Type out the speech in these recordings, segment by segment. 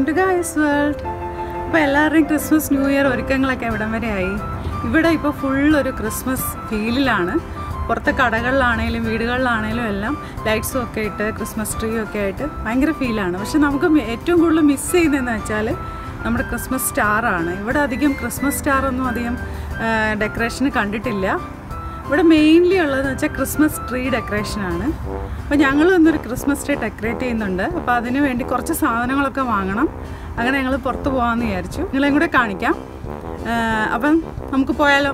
to guys world അപ്പോൾ എല്ലാവരുടെയും Christmas new year ഒരുക്കങ്ങളൊക്കെ എവിടം വരെ ആയി ഇവിടെ ഇപ്പോൾ ഫുൾ ഒരു ക്രിസ്മസ് ഫീലിലാണ് പുറത്തെ കടകളിലാണേലും വീടുകളിലാണേലും എല്ലാം ലൈറ്റ്സും ഒക്കെ ഇട്ട് ക്രിസ്മസ് ട്രീ ഒക്കെ ആയിട്ട് ഭയങ്കര ഫീലാണ് പക്ഷെ നമുക്ക് മെ- ഏറ്റവും കൂടുതൽ മിസ് ചെയ്യുന്നതെന്ന് വെച്ചാൽ നമ്മുടെ ക്രിസ്മസ് സ്റ്റാറാണ് ഇവിടെ അധികം ക്രിസ്മസ് സ്റ്റാർ ഒന്നും അധികം ഡെക്കറേഷന് കണ്ടിട്ടില്ല ഇവിടെ മെയിൻലി ഉള്ളതെന്ന് വെച്ചാൽ ക്രിസ്മസ് ട്രീ ഡെക്കറേഷനാണ് അപ്പോൾ ഞങ്ങൾ ഇന്നൊരു ക്രിസ്മസ് ട്രീ ഡെക്കറേറ്റ് ചെയ്യുന്നുണ്ട് അപ്പോൾ അതിന് വേണ്ടി കുറച്ച് സാധനങ്ങളൊക്കെ വാങ്ങണം അങ്ങനെ ഞങ്ങൾ പുറത്ത് പോകാമെന്ന് വിചാരിച്ചു നിങ്ങളെയും കൂടെ കാണിക്കാം ആ, അപ്പം നമുക്ക് പോയാലോ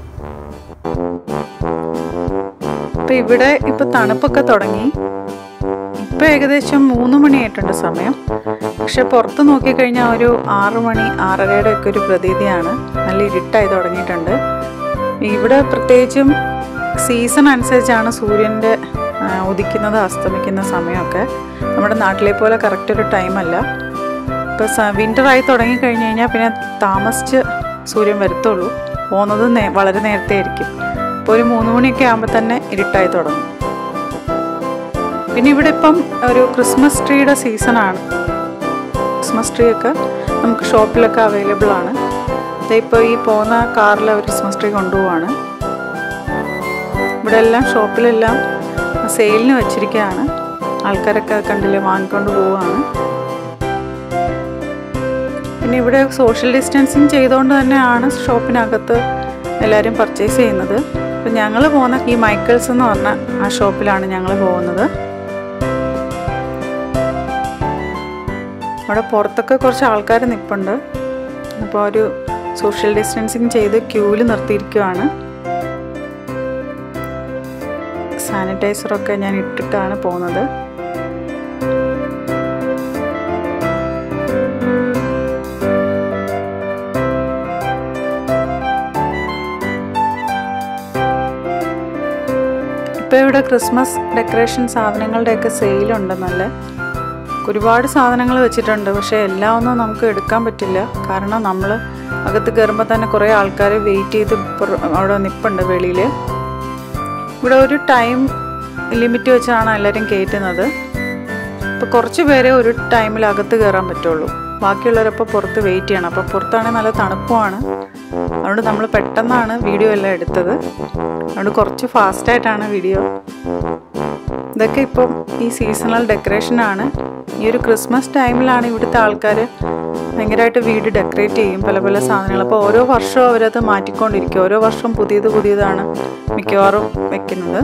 അപ്പോൾ ഇവിടെ ഇപ്പോൾ തണുപ്പൊക്കെ തുടങ്ങി ഇപ്പോൾ ഏകദേശം മൂന്ന് മണിയായിട്ടുണ്ട് സമയം പക്ഷെ പുറത്ത് നോക്കിക്കഴിഞ്ഞാൽ ഒരു ആറ് മണി ആറരയുടെ ഒക്കെ ഒരു പ്രതീതിയാണ് നല്ല ഇരുട്ടായി തുടങ്ങിയിട്ടുണ്ട് ഇവിടെ പ്രത്യേകിച്ചും സീസൺ അനുസരിച്ചാണ് സൂര്യൻ്റെ ആ, ഉദിക്കുന്നത് അസ്തമിക്കുന്ന സമയമൊക്കെ നമ്മുടെ നാട്ടിലെ പോലെ കറക്റ്റ് ഒരു ടൈമല്ല ഇപ്പോൾ വിൻ്ററായി തുടങ്ങി കഴിഞ്ഞ് കഴിഞ്ഞാൽ പിന്നെ താമസിച്ച് സൂര്യൻ വരത്തുള്ളൂ പോകുന്നത് നേ വളരെ നേരത്തെ ആയിരിക്കും ഇപ്പോൾ ഒരു മൂന്ന് മണിയൊക്കെ ആകുമ്പോൾ തന്നെ ഇരുട്ടായി തുടങ്ങും പിന്നെ ഇവിടെ ഇപ്പം ഒരു ക്രിസ്മസ് ട്രീയുടെ സീസണാണ് ക്രിസ്മസ് ട്രീ ഒക്കെ നമുക്ക് ഷോപ്പിലൊക്കെ അവൈലബിൾ ആണ് ഇപ്പോൾ ഈ പോകുന്ന കാറിൽ അവർ ക്രിസ്മസ് ട്രീ കൊണ്ടുപോവാണ് ഇവിടെ എല്ലാം ഷോപ്പിലെല്ലാം സെയിലിന് വെച്ചിരിക്കുകയാണ് ആൾക്കാരൊക്കെ കണ്ടില്ലേ വാങ്ങിക്കൊണ്ട് പോവുകയാണ് പിന്നെ ഇവിടെ സോഷ്യൽ ഡിസ്റ്റൻസിങ് ചെയ്തുകൊണ്ട് തന്നെയാണ് ഷോപ്പിനകത്ത് എല്ലാവരും പർച്ചേസ് ചെയ്യുന്നത് അപ്പം ഞങ്ങൾ പോകുന്ന ഈ മൈക്കിൾസ് എന്ന് പറഞ്ഞ ആ ഷോപ്പിലാണ് ഞങ്ങൾ പോകുന്നത് അവിടെ പുറത്തൊക്കെ കുറച്ച് ആൾക്കാർ നിൽപ്പുണ്ട് അപ്പോൾ ഒരു സോഷ്യൽ ഡിസ്റ്റൻസിങ് ചെയ്ത് ക്യൂവിൽ നിർത്തിയിരിക്കുവാണ് സാനിറ്റൈസറൊക്കെ ഞാൻ ഇട്ടിട്ടാണ് പോകുന്നത് ഇപ്പോൾ ഇവിടെ ക്രിസ്മസ് ഡെക്കറേഷൻ സാധനങ്ങളുടെയൊക്കെ സെയിലുണ്ടെന്നല്ലേ ഒരുപാട് സാധനങ്ങൾ വെച്ചിട്ടുണ്ട് പക്ഷേ എല്ലാം ഒന്നും നമുക്ക് എടുക്കാൻ പറ്റില്ല കാരണം നമ്മൾ അകത്ത് കയറുമ്പോൾ തന്നെ കുറേ ആൾക്കാർ വെയിറ്റ് ചെയ്ത് പുറ- അവിടെ നിൽപ്പുണ്ട് വെളിയിൽ ഇവിടെ ഒരു ടൈം ലിമിറ്റ് വെച്ചാണ് എല്ലാവരും കയറ്റുന്നത് ഇപ്പോൾ കുറച്ച് പേരെ ഒരു ടൈമിൽ അകത്ത് കയറാൻ പറ്റുള്ളൂ ബാക്കിയുള്ളവരപ്പോൾ പുറത്ത് വെയിറ്റ് ചെയ്യണം അപ്പോൾ പുറത്താണെങ്കിൽ നല്ല തണുപ്പുമാണ് അതുകൊണ്ട് നമ്മൾ പെട്ടെന്നാണ് വീഡിയോ എല്ലാം എടുത്തത് അതുകൊണ്ട് കുറച്ച് ഫാസ്റ്റായിട്ടാണ് വീഡിയോ ഇതൊക്കെ ഇപ്പം ഈ സീസണൽ ഡെക്കറേഷനാണ് ഈ ഒരു ക്രിസ്മസ് ടൈമിലാണ് ഇവിടുത്തെ ആൾക്കാർ ഭയങ്കരമായിട്ട് വീട് ഡെക്കറേറ്റ് ചെയ്യും പല പല സാധനങ്ങൾ അപ്പോൾ ഓരോ വർഷവും അവരത് മാറ്റിക്കൊണ്ടിരിക്കും ഓരോ വർഷവും പുതിയത് പുതിയതാണ് മിക്കവാറും വെക്കുന്നത്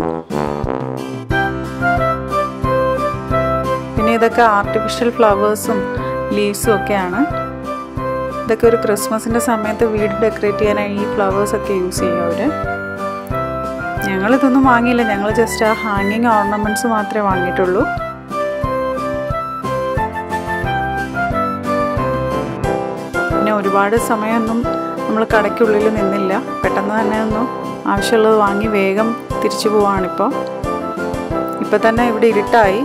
പിന്നെ ഇതൊക്കെ ആർട്ടിഫിഷ്യൽ ഫ്ലവേഴ്സും ലീവ്സും ഒക്കെയാണ് ഇതൊക്കെ ഒരു ക്രിസ്മസിൻ്റെ സമയത്ത് വീട് ഡെക്കറേറ്റ് ചെയ്യാനായി ഈ ഫ്ലവേഴ്സൊക്കെ യൂസ് ചെയ്യും അവർ ഞങ്ങളിതൊന്നും വാങ്ങിയില്ല ഞങ്ങൾ ജസ്റ്റ് ആ ഹാങ്ങിങ് ഓർണമെൻറ്റ്സ് മാത്രമേ വാങ്ങിയിട്ടുള്ളൂ പിന്നെ ഒരുപാട് സമയമൊന്നും നമ്മൾ കടയ്ക്കുള്ളിൽ നിന്നില്ല പെട്ടെന്ന് തന്നെ ഒന്നും ആവശ്യമുള്ളത് വാങ്ങി വേഗം തിരിച്ചു പോവാണിപ്പോൾ ഇപ്പം തന്നെ ഇവിടെ ഇരുട്ടായി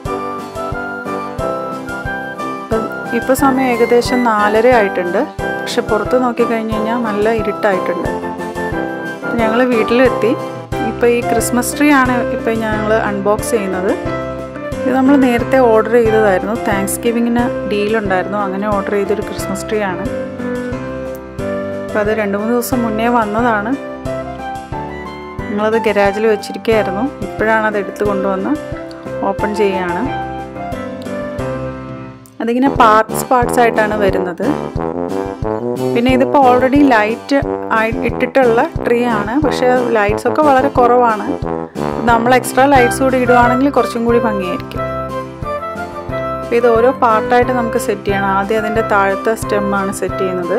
ഇപ്പം ഇപ്പോൾ സമയം ഏകദേശം നാലര ആയിട്ടുണ്ട് പക്ഷെ പുറത്ത് നോക്കിക്കഴിഞ്ഞ് കഴിഞ്ഞാൽ നല്ല ഇരുട്ടായിട്ടുണ്ട് ഞങ്ങൾ വീട്ടിലെത്തി ഇപ്പോൾ ഈ ക്രിസ്മസ് ട്രീ ആണ് ഇപ്പോൾ ഞങ്ങൾ അൺബോക്സ് ചെയ്യുന്നത് ഇത് നമ്മൾ നേരത്തെ ഓർഡർ ചെയ്തതായിരുന്നു താങ്ക്സ് ഗിവിങ്ങിന് ഡീലുണ്ടായിരുന്നു അങ്ങനെ ഓർഡർ ചെയ്തൊരു ക്രിസ്മസ് ട്രീ ആണ് അപ്പോൾ അത് രണ്ട് മൂന്ന് ദിവസം മുന്നേ വന്നതാണ് ഞങ്ങളത് ഗരാജിൽ വെച്ചിരിക്കുകയായിരുന്നു ഇപ്പോഴാണ് അത് എടുത്ത് കൊണ്ടുവന്ന് ഓപ്പൺ ചെയ്യുകയാണ് അതിങ്ങനെ പാർട്സ് പാർട്സ് ആയിട്ടാണ് വരുന്നത് പിന്നെ ഇതിപ്പോൾ ഓൾറെഡി ലൈറ്റ് ആയി ഇട്ടിട്ടുള്ള ട്രീ ആണ് പക്ഷേ ലൈറ്റ്സ് ഒക്കെ വളരെ കുറവാണ് നമ്മൾ എക്സ്ട്രാ ലൈറ്റ്സ് കൂടി ഇടുവാണെങ്കിൽ കുറച്ചും കൂടി ഭംഗിയായിരിക്കും അപ്പോൾ ഇത് ഓരോ പാർട്ടായിട്ട് നമുക്ക് സെറ്റ് ചെയ്യണം ആദ്യം അതിൻ്റെ താഴത്തെ സ്റ്റെമ്മാണ് സെറ്റ് ചെയ്യുന്നത്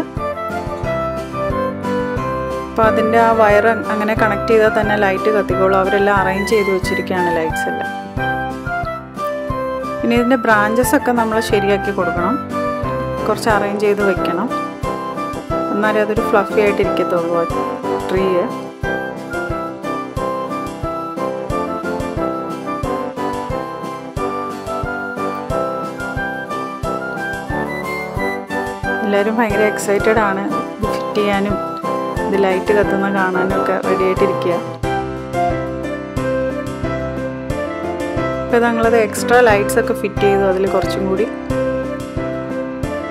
അപ്പോൾ അതിൻ്റെ ആ വയർ അങ്ങനെ കണക്ട് ചെയ്താൽ തന്നെ ലൈറ്റ് കത്തിക്കോളും അവരെല്ലാം അറേഞ്ച് ചെയ്ത് വെച്ചിരിക്കുകയാണ് ലൈറ്റ്സ് എല്ലാം പിന്നെ ഇതിൻ്റെ ബ്രാഞ്ചസ് ഒക്കെ നമ്മൾ ശരിയാക്കി കൊടുക്കണം കുറച്ച് അറേഞ്ച് ചെയ്ത് വെക്കണം എന്നാലേ അതൊരു ഫ്ലഫി ആയിട്ട് ഇരിക്കത്തുള്ളൂ ട്രീ എല്ലാവരും ഭയങ്കര എക്സൈറ്റഡ് ആണ് ഇത് ഫിറ്റ് ചെയ്യാനും ഇത് ലൈറ്റ് കത്തുന്ന കാണാനും ഒക്കെ റെഡി ആയിട്ടിരിക്കുക ഇപ്പോൾ ഞങ്ങളത് എക്സ്ട്രാ ലൈറ്റ്സ് ഒക്കെ ഫിറ്റ് ചെയ്തു അതിൽ കുറച്ചും കൂടി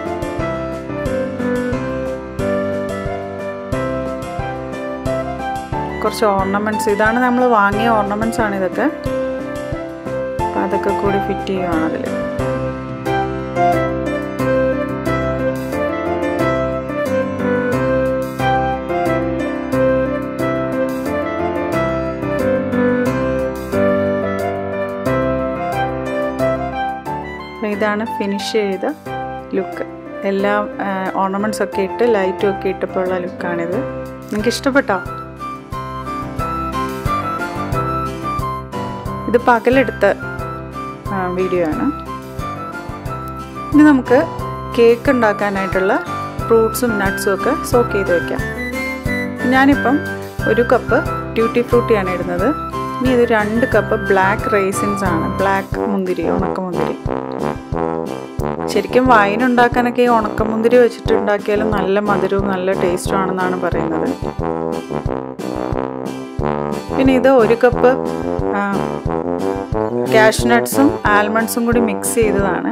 കുറച്ച് ഓർണമെൻറ്റ്സ് ഇതാണ് നമ്മൾ വാങ്ങിയ ഓർണമെൻറ്റ്സ് ആണ് ഇതൊക്കെ അപ്പം അതൊക്കെ കൂടി ഫിറ്റ് ചെയ്യുവാണ് അതിൽ ഇതാണ് ഫിനിഷ് ചെയ്ത ലുക്ക് എല്ലാ ഓർണമെൻറ്റ്സ് ഒക്കെ ഇട്ട് ലൈറ്റും ഒക്കെ ഇട്ടപ്പോൾ ഉള്ള ലുക്കാണിത് നിങ്ങൾക്ക് ഇഷ്ടപ്പെട്ടോ ഇത് പകലെടുത്ത വീഡിയോ ആണ് ഇനി നമുക്ക് കേക്ക് ഉണ്ടാക്കാനായിട്ടുള്ള ഫ്രൂട്ട്സും നട്ട്സും ഒക്കെ സോക്ക് ചെയ്ത് വെക്കാം ഞാനിപ്പം ഒരു കപ്പ് ട്യൂട്ടി ഫ്രൂട്ടിയാണ് ഇടുന്നത് ഇനി ഇത് രണ്ട് കപ്പ് ബ്ലാക്ക് റേസിൻസ് ആണ് ബ്ലാക്ക് മുന്തിരി ഉണക്കമുന്തിരി ശരിക്കും വൈൻ ഉണ്ടാക്കാനൊക്കെ ഈ ഉണക്കമുന്തിരി വെച്ചിട്ട് ഉണ്ടാക്കിയാലും നല്ല മധുരവും നല്ല ടേസ്റ്റും ആണെന്നാണ് പറയുന്നത് പിന്നെ ഇത് ഒരു കപ്പ് ക്യാഷ് നട്ട്സും ആൽമണ്ട്സും കൂടി മിക്സ് ചെയ്തതാണ്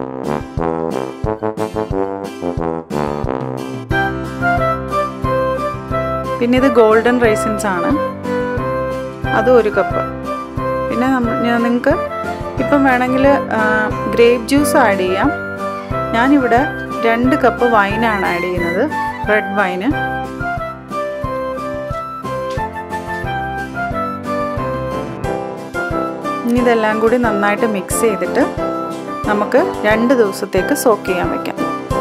പിന്നെ ഇത് ഗോൾഡൻ റൈസിൻസ് ആണ് അതും ഒരു കപ്പ് പിന്നെ നിങ്ങൾക്ക് ഇപ്പം വേണമെങ്കിൽ ഗ്രേപ്പ് ജ്യൂസ് ആഡ് ചെയ്യാം ഞാനിവിടെ രണ്ട് കപ്പ് വൈനാണ് ആഡ് ചെയ്യുന്നത് റെഡ് വൈന് ഇനി ഇതെല്ലാം കൂടി നന്നായിട്ട് മിക്സ് ചെയ്തിട്ട് നമുക്ക് രണ്ട് ദിവസത്തേക്ക് സോക്ക് ചെയ്യാൻ വെക്കാം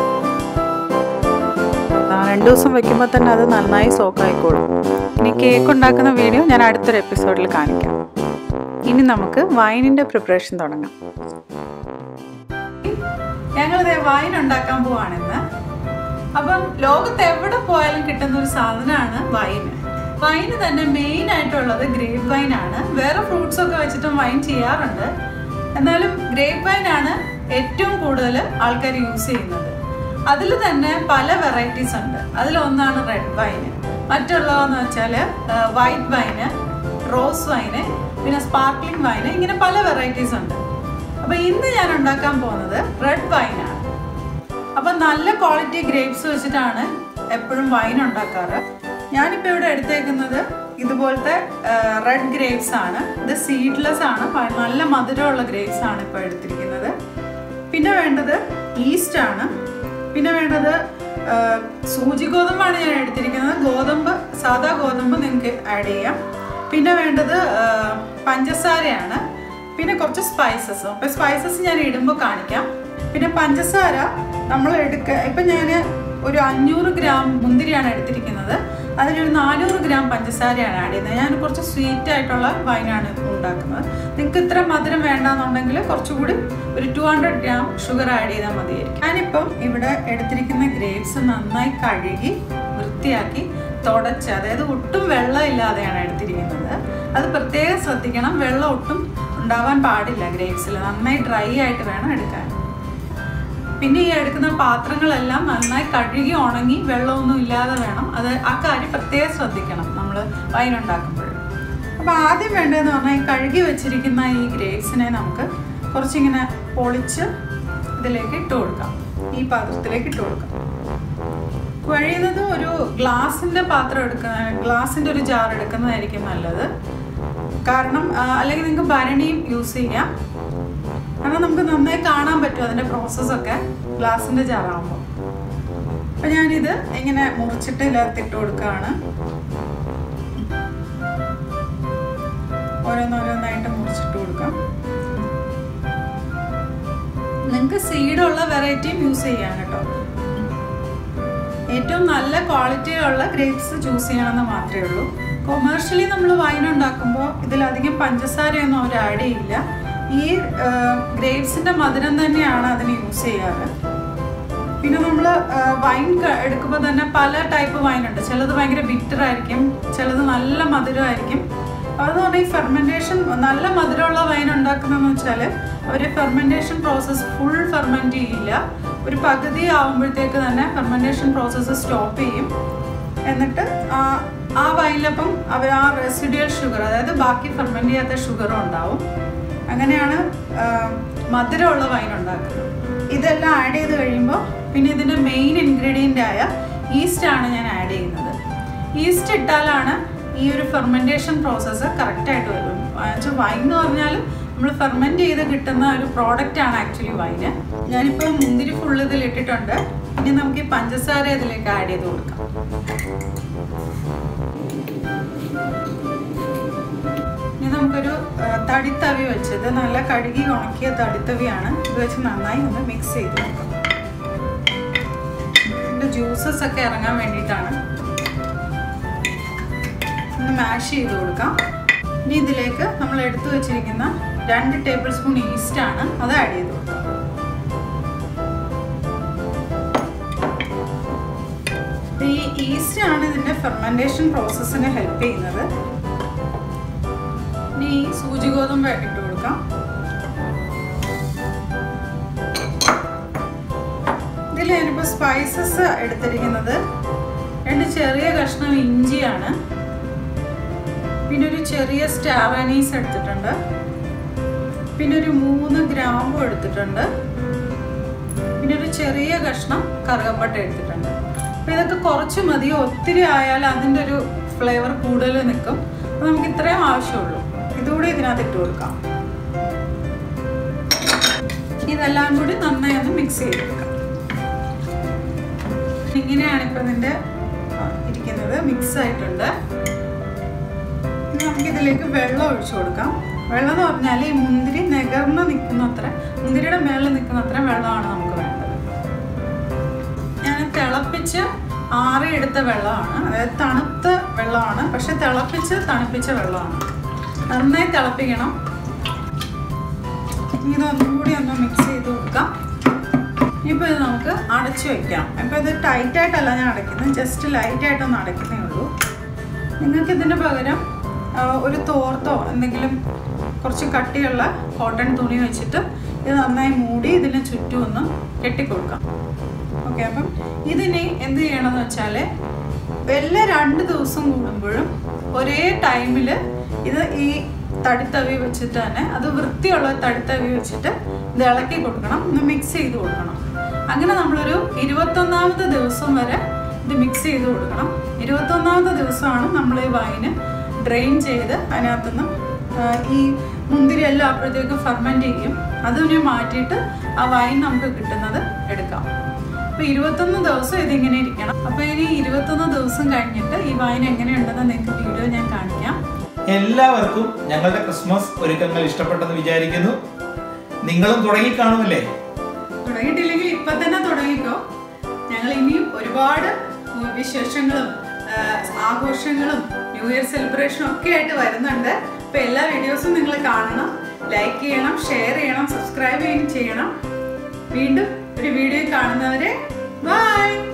രണ്ട് ദിവസം വെക്കുമ്പോൾ തന്നെ അത് നന്നായി സോക്ക് ആയിക്കോളും ഇനി കേക്ക് ഉണ്ടാക്കുന്ന വീഡിയോ ഞാൻ അടുത്തൊരു എപ്പിസോഡിൽ കാണിക്കാം ഇനി നമുക്ക് വൈനിൻ്റെ പ്രിപ്പറേഷൻ തുടങ്ങാം ഞങ്ങളിത് വൈൻ ഉണ്ടാക്കാൻ പോവാണിന്ന് അപ്പം ലോകത്ത് എവിടെ പോയാലും കിട്ടുന്ന ഒരു സാധനമാണ് വൈന് വൈന് തന്നെ മെയിൻ ആയിട്ടുള്ളത് ഗ്രേപ്പ് വൈൻ ആണ് വേറെ ഫ്രൂട്ട്സ് ഒക്കെ വെച്ചിട്ടും വൈൻ ചെയ്യാറുണ്ട് എന്നാലും ഗ്രേപ്പ് വൈൻ ആണ് ഏറ്റവും കൂടുതൽ ആൾക്കാർ യൂസ് ചെയ്യുന്നത് അതിൽ തന്നെ പല വെറൈറ്റീസ് ഉണ്ട് അതിലൊന്നാണ് റെഡ് വൈന് മറ്റുള്ളതെന്ന് വെച്ചാൽ വൈറ്റ് വൈന് റോസ് വൈന് പിന്നെ സ്പാർക്ലിംഗ് വൈന് ഇങ്ങനെ പല വെറൈറ്റീസ് ഉണ്ട് അപ്പോൾ ഇന്ന് ഞാൻ ഉണ്ടാക്കാൻ പോകുന്നത് റെഡ് വൈനാണ് അപ്പം നല്ല ക്വാളിറ്റി ഗ്രേപ്സ് വെച്ചിട്ടാണ് എപ്പോഴും വൈൻ ഉണ്ടാക്കാറ് ഞാനിപ്പോൾ ഇവിടെ എടുത്തേക്കുന്നത് ഇതുപോലത്തെ റെഡ് ഗ്രേപ്സ് ആണ് ഇത് സീഡ്ലെസ് ആണ് നല്ല മധുരമുള്ള ഗ്രേപ്സ് ആണ് ഇപ്പോൾ എടുത്തിരിക്കുന്നത് പിന്നെ വേണ്ടത് ഈസ്റ്റ് ആണ് പിന്നെ വേണ്ടത് സൂചി ഗോതമ്പാണ് ഞാൻ എടുത്തിരിക്കുന്നത് ഗോതമ്പ് സാധാ ഗോതമ്പ് നിങ്ങൾക്ക് ആഡ് ചെയ്യാം പിന്നെ വേണ്ടത് പഞ്ചസാരയാണ് പിന്നെ കുറച്ച് സ്പൈസസും അപ്പോൾ സ്പൈസസ് ഞാൻ ഇടുമ്പോൾ കാണിക്കാം പിന്നെ പഞ്ചസാര നമ്മൾ എടുക്ക ഇപ്പം ഞാൻ ഒരു അഞ്ഞൂറ് ഗ്രാം മുന്തിരിയാണ് എടുത്തിരിക്കുന്നത് അതിലൊരു നാനൂറ് ഗ്രാം പഞ്ചസാരയാണ് ആഡ് ചെയ്യുന്നത് ഞാൻ കുറച്ച് സ്വീറ്റ് ആയിട്ടുള്ള വൈനാണ് ഉണ്ടാക്കുന്നത് നിങ്ങൾക്ക് ഇത്ര മധുരം വേണ്ടാന്നുണ്ടെങ്കിൽ കുറച്ചുകൂടി ഒരു two hundred gram sugar add ചെയ്താൽ മതിയായിരിക്കും ഞാനിപ്പം ഇവിടെ എടുത്തിരിക്കുന്ന ഗ്രേപ്സ് നന്നായി കഴുകി വൃത്തിയാക്കി തുടച്ച് അതായത് ഒട്ടും വെള്ളം ഇല്ലാതെയാണ് എടുത്തിരിക്കുന്നത് അത് പ്രത്യേകം ശ്രദ്ധിക്കണം വെള്ളം ഒട്ടും ഉണ്ടാവാൻ പാടില്ല ഗ്രേപ്സിൽ നന്നായി ഡ്രൈ ആയിട്ട് വേണം എടുക്കാൻ പിന്നെ ഈ എടുക്കുന്ന പാത്രങ്ങളെല്ലാം നന്നായി കഴുകി ഉണങ്ങി വെള്ളമൊന്നും ഇല്ലാതെ വേണം അത് ആ കാര്യം പ്രത്യേകം ശ്രദ്ധിക്കണം നമ്മൾ വൈൻ ഉണ്ടാക്കുമ്പോൾ അപ്പോൾ ആദ്യം വേണ്ടതെന്ന് പറഞ്ഞാൽ കഴുകി വെച്ചിരിക്കുന്ന ഈ ഗ്രേപ്സിനെ നമുക്ക് കുറച്ചിങ്ങനെ പൊളിച്ച് ഇതിലേക്ക് ഇട്ട് കൊടുക്കാം ഈ പാത്രത്തിലേക്ക് ഇട്ട് കൊടുക്കാം കഴിയുന്നത് ഒരു ഗ്ലാസിൻ്റെ പാത്രം എടുക്കുന്ന ഗ്ലാസിൻ്റെ ഒരു ജാർ എടുക്കുന്നതായിരിക്കും നല്ലത് കാരണം അല്ലെങ്കിൽ നിങ്ങൾക്ക് ഭരണിയും യൂസ് ചെയ്യാം കാരണം നമുക്ക് നന്നായി കാണാൻ പറ്റും അതിൻ്റെ പ്രോസസ്സൊക്കെ ഗ്ലാസിൻ്റെ ജാറാകുമ്പോൾ അപ്പം ഞാനിത് ഇങ്ങനെ മുറിച്ചിട്ട് ഇതിനകത്തിട്ട് കൊടുക്കുകയാണ് ഓരോന്നോരോന്നായിട്ട് മുറിച്ചിട്ട് കൊടുക്കാം നിങ്ങൾക്ക് സീഡുള്ള വെറൈറ്റിയും യൂസ് ചെയ്യാം കേട്ടോ ഏറ്റവും നല്ല ക്വാളിറ്റിയുള്ള ഗ്രേപ്സ് ചൂസ് ചെയ്യണമെന്ന് മാത്രമേ ഉള്ളൂ കൊമേഴ്ഷ്യലി നമ്മൾ വൈൻ ഉണ്ടാക്കുമ്പോൾ ഇതിലധികം പഞ്ചസാരയൊന്നും അവർ ആഡ് ചെയ്യില്ല ഈ ഗ്രേപ്സിൻ്റെ മധുരം തന്നെയാണ് അതിന് യൂസ് ചെയ്യാറ് പിന്നെ നമ്മൾ വൈൻ എടുക്കുമ്പോൾ തന്നെ പല ടൈപ്പ് വൈൻ ഉണ്ട് ചിലത് ഭയങ്കര ബിറ്റർ ആയിരിക്കും ചിലത് നല്ല മധുരമായിരിക്കും അതെന്ന് പറഞ്ഞാൽ ഈ ഫെർമെൻറ്റേഷൻ നല്ല മധുരമുള്ള വൈൻ ഉണ്ടാക്കുന്നതെന്ന് വെച്ചാൽ അവർ ഫെർമെൻറ്റേഷൻ പ്രോസസ്സ് ഫുൾ ഫെർമെൻറ്റ് ചെയ്യില്ല ഒരു പകുതി ആകുമ്പോഴത്തേക്ക് തന്നെ ഫെർമെൻറ്റേഷൻ പ്രോസസ്സ് സ്റ്റോപ്പ് ചെയ്യും എന്നിട്ട് ആ വൈനിലപ്പം അവർ ആ റെസിഡ്യൽ ഷുഗർ അതായത് ബാക്കി ഫെർമെൻറ്റ് ചെയ്യാത്ത ഷുഗറും ഉണ്ടാവും അങ്ങനെയാണ് മധുരമുള്ള വൈൻ ഉണ്ടാക്കുന്നത് ഇതെല്ലാം ആഡ് ചെയ്ത് കഴിയുമ്പോൾ പിന്നെ ഇതിൻ്റെ മെയിൻ ഇൻഗ്രീഡിയൻ്റ് ആയ ഈസ്റ്റ് ആണ് ഞാൻ ആഡ് ചെയ്യുന്നത് ഈസ്റ്റ് ഇട്ടാലാണ് ഈ ഒരു ഫെർമെൻറ്റേഷൻ പ്രോസസ്സ് കറക്റ്റായിട്ട് വരും എന്നുവെച്ചാൽ വൈൻ എന്ന് പറഞ്ഞാൽ നമ്മൾ ഫെർമെൻറ്റ് ചെയ്ത് കിട്ടുന്ന ഒരു പ്രോഡക്റ്റ് ആണ് ആക്ച്വലി വൈന് ഞാനിപ്പോൾ മുന്തിരി ഫുള്ള് ഇതിൽ ഇട്ടിട്ടുണ്ട് ഇനി നമുക്ക് ഈ പഞ്ചസാര ഇതിലേക്ക് ആഡ് ചെയ്ത് കൊടുക്കാം ഇനി നമുക്കൊരു ആ, തടിത്തവി വെച്ചത് നല്ല കഴുകി ഉണക്കിയ തടിത്തവിയാണ് ഇത് വെച്ച് നന്നായി ഒന്ന് മിക്സ് ചെയ്ത് കൊടുക്കാം ഇതിൻ്റെ ജ്യൂസസ് ഒക്കെ ഇറങ്ങാൻ വേണ്ടിയിട്ടാണ് ഒന്ന് മാഷ് ചെയ്ത് കൊടുക്കാം ഇനി ഇതിലേക്ക് നമ്മൾ എടുത്തു വെച്ചിരിക്കുന്ന രണ്ട് ടേബിൾ സ്പൂൺ ഈസ്റ്റ് ആണ് അത് ആഡ് ചെയ്ത് കൊടുക്കാം ഈ ഈസ്റ്റ് ആണ് ഇതിന്റെ ഫെർമെന്റേഷൻ പ്രോസസ്സിന് ഹെൽപ്പ് ചെയ്യുന്നത് ഇനി ഈ സൂചി ഗോതമ്പ് ഇട്ട് കൊടുക്കാം ഇതിൽ ഞാനിപ്പോൾ സ്പൈസസ് എടുത്തിരിക്കുന്നത് രണ്ട് ചെറിയ കഷ്ണം ഇഞ്ചിയാണ് പിന്നെ ഒരു ചെറിയ സ്റ്റാർ അനീസ് എടുത്തിട്ടുണ്ട് പിന്നെ ഒരു മൂന്ന് ഗ്രാമ്പും എടുത്തിട്ടുണ്ട് പിന്നെ ഒരു ചെറിയ കഷ്ണം കറുകപ്പട്ട എടുത്തിട്ടുണ്ട് അപ്പോൾ ഇതൊക്കെ കുറച്ച് മതി ഒത്തിരി ആയാൽ അതിൻ്റെ ഒരു ഫ്ലേവർ കൂടുതൽ നിൽക്കും അപ്പോൾ നമുക്ക് ഇത്രയും ആവശ്യമുള്ളൂ ഇതുകൂടി ഇതിനകത്ത് ഇട്ട് കൊടുക്കാം ഇതെല്ലാം കൂടി നന്നായി ഒന്ന് മിക്സ് ചെയ്ത് കൊടുക്കാം ഇങ്ങനെയാണ് ഇപ്പോൾ ഇതിൻ്റെ ഇരിക്കുന്നത് മിക്സ് ആയിട്ടുണ്ട് ഇനി നമുക്ക് ഇതിലേക്ക് വെള്ളം ഒഴിച്ചു കൊടുക്കാം വെള്ളം എന്ന് പറഞ്ഞാൽ ഈ മുന്തിരി നികർന്ന് നിൽക്കുന്ന അത്ര മുന്തിരിയുടെ മേളിൽ നിൽക്കുന്ന അത്ര വെള്ളമാണ് നമുക്ക് വേണ്ടത് ഞാൻ തിളപ്പിച്ച് ആറിയെടുത്ത വെള്ളമാണ് അതായത് തണുത്ത വെള്ളമാണ് പക്ഷെ തിളപ്പിച്ച് തണുപ്പിച്ച വെള്ളമാണ് നന്നായി തിളപ്പിക്കണം ഇനി ഇതൊന്നും കൂടി ഒന്ന് മിക്സ് ചെയ്ത് കൊടുക്കാം ഇനിയിപ്പോൾ ഇത് നമുക്ക് അടച്ചു വയ്ക്കാം അപ്പോൾ ഇത് ടൈറ്റായിട്ടല്ല ഞാൻ അടയ്ക്കുന്നത് ജസ്റ്റ് ലൈറ്റായിട്ടൊന്ന് അടയ്ക്കുന്നേ ഉള്ളൂ നിങ്ങൾക്ക് ഇതിന് പകരം ആ, ഒരു തോർത്തോ എന്തെങ്കിലും കുറച്ച് കട്ടിയുള്ള കോട്ടൺ തുണി വെച്ചിട്ട് ഇത് നന്നായി മൂടി ഇതിന് ചുറ്റും ഒന്ന് കെട്ടിക്കൊടുക്കാം ഓക്കെ അപ്പം ഇതിനി എന്ത് ചെയ്യണമെന്ന് വെച്ചാൽ എല്ലാ രണ്ട് ദിവസം കൂടുമ്പോഴും ഒരേ ടൈമിൽ ഇത് ഈ തടിത്തവി വെച്ചിട്ട് തന്നെ അത് വൃത്തിയുള്ള തടിത്തവി വെച്ചിട്ട് ഇത് ഇളക്കി കൊടുക്കണം ഒന്ന് മിക്സ് ചെയ്ത് കൊടുക്കണം അങ്ങനെ നമ്മളൊരു ഇരുപത്തൊന്നാമത്തെ ദിവസം വരെ ഇത് മിക്സ് ചെയ്ത് കൊടുക്കണം ഇരുപത്തൊന്നാമത്തെ ദിവസമാണ് നമ്മൾ ഈ വൈന് ഡ്രെയിൻ ചെയ്ത് അതിനകത്തുനിന്ന് ആ, ഈ മുന്തിരി എല്ലാം അപ്പോഴത്തേക്കും ഫെർമെൻറ്റ് ചെയ്യും അതിനെ മാറ്റിയിട്ട് ആ വൈൻ നമുക്ക് കിട്ടുന്നത് എടുക്കാം അപ്പോൾ ഇരുപത്തൊന്ന് ദിവസം ഇതിങ്ങനെ ഇരിക്കണം അപ്പോൾ ഇനി ഇരുപത്തൊന്ന് ദിവസം കഴിഞ്ഞിട്ട് ഈ വൈൻ എങ്ങനെയുണ്ടെന്ന് നിങ്ങൾക്ക് വീഡിയോ ഞാൻ കാണിക്കാം എല്ലാവർക്കും ഞങ്ങളുടെ ക്രിസ്മസ് ഒരുക്കങ്ങൾ ഇഷ്ടപ്പെട്ടെന്ന് വിചാരിക്കുന്നു നിങ്ങളും തുടങ്ങി കാണുമല്ലേ തുടങ്ങിയിട്ടില്ലെങ്കിൽ ഇപ്പൊ തന്നെ തുടങ്ങിക്കോ ഞങ്ങൾ ഇനിയും ഒരുപാട് വിശേഷങ്ങളും ആ, ആഘോഷങ്ങളും ന്യൂ ഇയർ സെലിബ്രേഷനും ഒക്കെ ആയിട്ട് വരുന്നുണ്ട് അപ്പൊ എല്ലാ വീഡിയോസും നിങ്ങൾ കാണണം ലൈക്ക് ചെയ്യണം ഷെയർ ചെയ്യണം സബ്സ്ക്രൈബ് ചെയ്യണം വീണ്ടും ഒരു വീഡിയോ കാണുന്നവരെ ബൈ